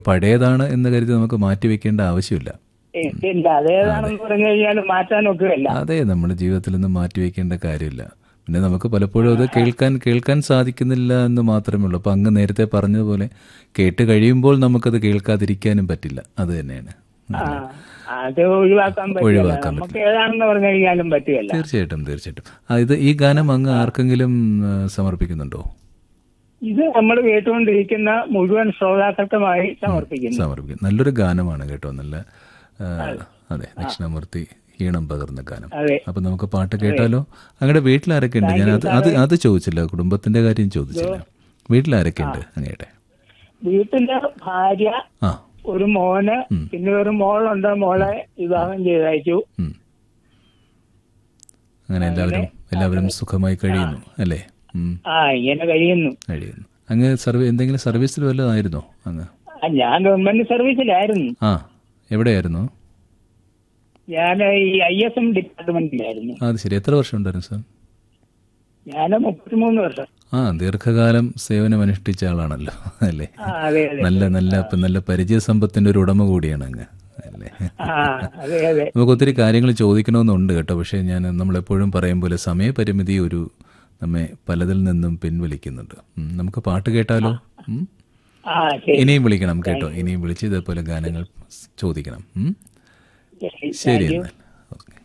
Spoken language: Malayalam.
പഴയതാണ് എന്ന് കരുതി നമുക്ക് മാറ്റിവെക്കേണ്ട ആവശ്യമില്ല ഇല്ല അതേതാണെന്ന് പറഞ്ഞു കഴിഞ്ഞാൽ മാറ്റാനൊക്കെയല്ല അതെ നമ്മുടെ ജീവിതത്തിൽ നിന്ന് മാറ്റിവെക്കേണ്ട കാര്യമില്ല പിന്നെ നമുക്ക് പലപ്പോഴും അത് കേൾക്കാൻ കേൾക്കാൻ സാധിക്കുന്നില്ല എന്ന് മാത്രമേ ഉള്ളൂ അപ്പൊ അങ്ങ് നേരത്തെ പറഞ്ഞതുപോലെ കേട്ട് കഴിയുമ്പോൾ നമുക്കത് കേൾക്കാതിരിക്കാനും പറ്റില്ല അത് തന്നെയാണ് ആ, അത് ഒഴിവാക്കാൻ പറ്റില്ല ഒഴിവാക്കാൻ നമുക്ക് ഏതാണെന്ന് പറഞ്ഞു കഴിഞ്ഞാലും പറ്റുകയല്ല തീർച്ചയായിട്ടും തീർച്ചയായിട്ടും ആ, ഇത് ഈ ഗാനം അങ്ങ് ആർക്കെങ്കിലും ആ, സമർപ്പിക്കുന്നുണ്ടോ ഇത് നമ്മൾ കേട്ടുകൊണ്ടിരിക്കുന്ന മുഴുവൻ ശ്രോതാക്കൾക്കുമായി സമർപ്പിക്കുന്നു സമർപ്പിക്കും നല്ലൊരു ഗാനമാണ് കേട്ടോ നല്ല ആ, അതെ ദക്ഷിണാമൂർത്തി ഈണം പകർന്ന ഗാനം അതെ അപ്പൊ നമുക്ക് പാട്ട് കേട്ടാലോ അങ്ങയുടെ വീട്ടിലാരൊക്കെ ഉണ്ട് ഞാൻ അത് അത് അത് ചോദിച്ചില്ല കുടുംബത്തിന്റെ കാര്യം ചോദിച്ചില്ല വീട്ടിലാരൊക്കെ ഉണ്ട് അങ്ങയുടെ വീട്ടിലെ ഭാര്യ ആ ഒരു മോന് പിന്നെ ഒരു മോളുണ്ട് മോളെ വിവാഹം ചെയ്തയച്ചു ഉം. അങ്ങനെ എല്ലാവരും എല്ലാവരും സുഖമായി കഴിയുന്നു അല്ലേ ഉം, ആ ഇങ്ങനെ കഴിയുന്നു കഴിയുന്നു അങ്ങ് സർവീ എന്തെങ്കിലും സർവീസിൽ വല്ലതായിരുന്നോ അങ്ങ് ആ, ഞാൻ ഗവൺമെന്റ് സർവീസിലായിരുന്നു ആ എവിടെയായിരുന്നു ഞാൻ ഈ ഐ എസ് എം ഡിപ്പാർട്ട്മെന്റിലായിരുന്നു ആ, അത് ശരി എത്ര വർഷം ഉണ്ടായിരുന്നു സാർ ഞാൻ മുപ്പത്തിമൂന്ന് വർഷം ആ ദീർഘകാലം സേവനം അനുഷ്ഠിച്ച ആളാണല്ലോ അല്ലേ ആ അതെ അതെ നല്ല നല്ല ഇപ്പൊ നല്ല പരിചയ സമ്പത്തിന്റെ ഒരു ഉടമ കൂടിയാണ് അങ്ങ് അല്ലേ ആ അതെ അതെ നമുക്ക് ഒത്തിരി കാര്യങ്ങൾ ചോദിക്കണമെന്നുണ്ട് കേട്ടോ പക്ഷേ ഞാൻ നമ്മളെപ്പോഴും പറയും പോലെ സമയപരിമിതി ഒരു നമ്മെ പലതിൽ നിന്നും പിൻവലിക്കുന്നുണ്ട് ഉം, നമുക്ക് പാട്ട് കേട്ടാലോ ഉം? ആ ശരി ഇനിയും വിളിക്കണം കേട്ടോ ഇനിയും വിളിച്ച് ഇതേപോലെ ഗാനങ്ങൾ ചോദിക്കണം ഉം? ശരി ശരി എന്നാൽ ഓക്കെ